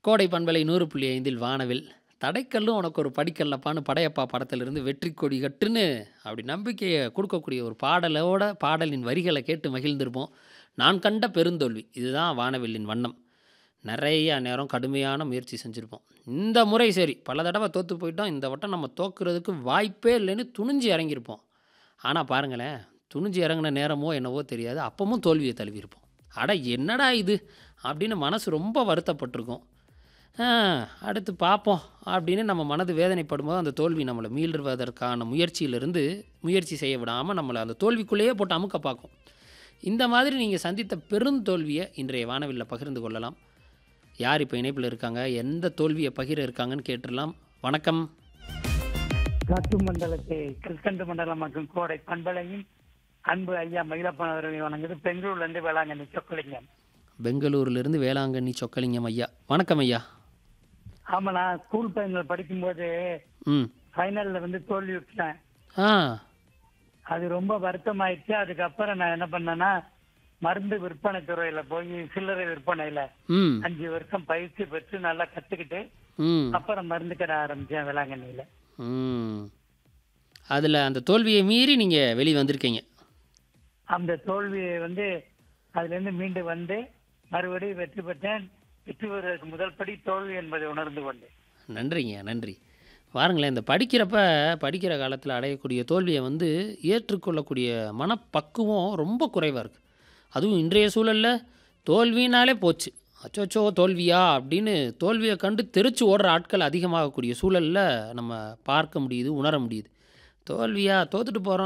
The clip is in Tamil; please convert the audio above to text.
கோடை பண்பலை நூறு புள்ளி ஐந்தில் வானவில் தடைக்கல்லும் உனக்கு ஒரு படிக்கல்லப்பான்னு படையப்பா படத்திலிருந்து வெற்றி கொடி கட்டுன்னு அப்படி நம்பிக்கையை கொடுக்கக்கூடிய ஒரு பாடலோட பாடலின் வரிகளை கேட்டு மகிழ்ந்திருப்போம் நான் கண்ட பெருந்தோல்வி இதுதான் வானவில்லின் வண்ணம் நிறைய நேரம் கடுமையான முயற்சி செஞ்சுருப்போம் இந்த முறை சரி பல தடவை தோற்று போயிட்டோம் இந்த வட்டம் நம்ம தோக்குறதுக்கு வாய்ப்பே இல்லைன்னு துணிஞ்சு இறங்கியிருப்போம் ஆனால் பாருங்களேன் துணிஞ்சு இறங்கின நேரமோ என்னவோ தெரியாது அப்பவும் தோல்வியை தழுவியிருப்போம் அட என்னடா இது அப்படின்னு மனசு ரொம்ப வருத்தப்பட்டிருக்கும் ஆ, அடுத்து பார்ப்போம் அப்படின்னு நம்ம மனது வேதனைப்படும்போது அந்த தோல்வி நம்மளை மீள்வதற்கான முயற்சியிலிருந்து முயற்சி செய்ய விடாமல் நம்மளை அந்த தோல்விக்குள்ளேயே போட்டு அமுக்க பார்க்கும் இந்த மாதிரி நீங்கள் சந்தித்த பெருந்தோல்வியை இன்றைய வானவில்ல பகிர்ந்து கொள்ளலாம் யார் இப்போ இணைப்பில் இருக்காங்க எந்த தோல்வியை பகிர இருக்காங்கன்னு கேட்டுடலாம் வணக்கம் காற்று மண்டலத்தை கிழக்கண்டு மண்டலம் மற்றும் கோடை பண்பலையும் அன்பு ஐயா மயிலப்பன் அவர்களை வணங்குது பெங்களூர்ல இருந்து வேளாங்கண்ணி சொக்கலிங்கம் பெங்களூர்லேருந்து வேளாங்கண்ணி சொக்கலிங்கம் ஐயா வணக்கம் ஐயா ஆமா நான் ஸ்கூல் பையன்கள் படிக்கும்போது ம் ஃபைனல்ல வந்து தோல்வி விட்டேன் ஆ அது ரொம்ப வருத்தமாயிடுச்சு அதுக்கப்புறம் நான் என்ன பண்ணேன்னா மருந்து விற்பனை துறையில போய் சில்லறை விற்பனையில ம் அஞ்சு வருஷம் பயிற்சி பெற்று நல்லா கத்துக்கிட்டு ம் அப்புறம் மருந்து கடை ஆரம்பிச்சேன் வேளாங்கண்ணியில ம் அதில் அந்த தோல்வியை மீறி நீங்கள் வெளியே வந்திருக்கீங்க அந்த தோல்வியை வந்து அதுல இருந்து மீண்டு வந்து மறுபடியும் வெற்றி பெற்றேன் வெற்றி பெறுவதற்கு முதல் படி தோல்வி என்பதை உணர்ந்து கொண்டேன் நன்றிங்க நன்றி பாருங்களேன் இந்த படிக்கிறப்ப படிக்கிற காலத்தில் அடையக்கூடிய தோல்வியை வந்து ஏற்றுக்கொள்ளக்கூடிய மனப்பக்குவம் ரொம்ப குறைவாக இருக்குது அதுவும் இன்றைய சூழலில் தோல்வினாலே போச்சு அச்சோச்சோ தோல்வியா அப்படின்னு தோல்வியை கண்டு தெரிச்சு ஓடுற ஆட்கள் அதிகமாகக்கூடிய சூழலில் நம்ம பார்க்க முடியுது உணர முடியுது தோல்வியா தோத்துட்டு போகிறோம்